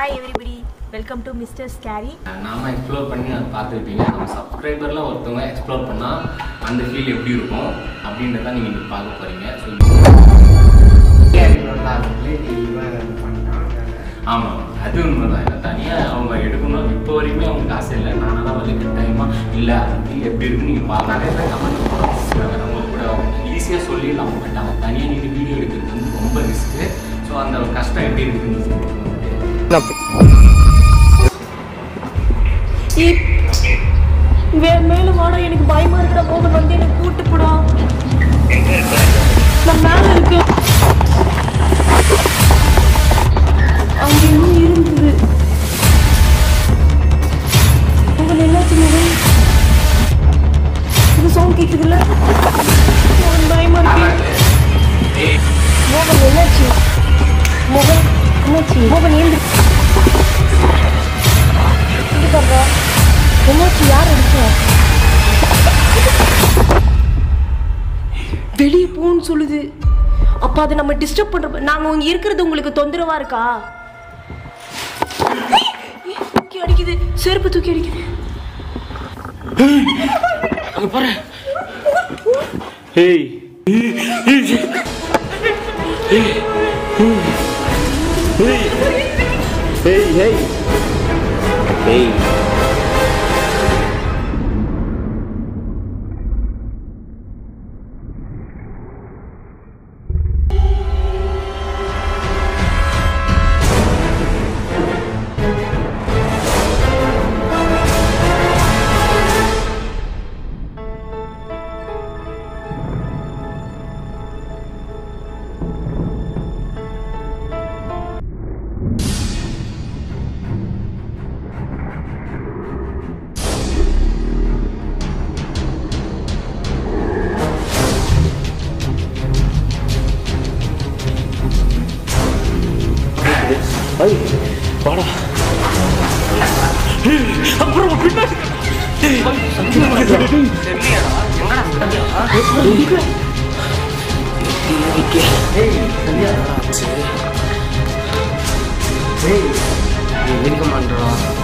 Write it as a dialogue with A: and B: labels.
A: Hi everybody welcome to mister scary
B: நாம explore பண்ணி அதை பார்த்துக்கிட்டீங்க நம்ம சப்ஸ்கிரைபர்லாம் ஒருத்தவங்க எக்ஸ்ப்ளோர் பண்ணால் அந்த ஃபீல் எப்படி இருக்கும் அப்படின்றத நீங்கள் இன்னைக்கு பார்க்க போகிறீங்க ஆமாம் அது உண்மைதான் இல்லை தனியாக அவங்க எடுக்கணும் இப்போ வரைக்குமே அவங்களுக்கு ஆசை இல்லை நானாக தான் வந்து கட்டாயமாக இல்லை அந்த ஃபீல் எப்படி இருக்குன்னு நீங்கள் பார்க்க நிறைய பேர் கமெண்ட் பண்ணுறாங்க நம்ம கூட ஈஸியாக சொல்லிடலாம் பட் அவங்க தனியாக நீங்கள் வீடியோ எடுக்கிறது வந்து ரொம்ப ரிஸ்க்கு ஸோ அந்த கஷ்டம் எப்படி இருக்குன்னு சொல்லுங்க
A: மேல வாடா எனக்கு பயமா இருக்கிற மோகன் வந்து எனக்கு கூட்டு போடா நான் மேல இருக்கேன் அங்க இன்னும் இருந்தது மோகன் என்னாச்சு மோகன் இது சவுண்ட் கேக்குதுல்ல மோகன் பயமா இருக்கு மோகன் என்னாச்சு மோகன் என்னாச்சு மோகன் ஏந்து பாருங்க என்னாச்சு யார் அடிச்சா வெளியே போன்னு சொல்லுது அப்ப அதை நம்ம டிஸ்டர்ப் பண்ற நாங்க இங்க இருக்கிறது உங்களுக்கு தொந்தரவா இருக்கா தூக்கி அடிக்குது செருப்பு தூக்கி அடிக்குது
B: அங்கே பாரு ஏய்
C: Hey, hey. Hey. ஐய் வாடா அப்புறம் பின்னாடி
B: இருக்க மாட்டோம்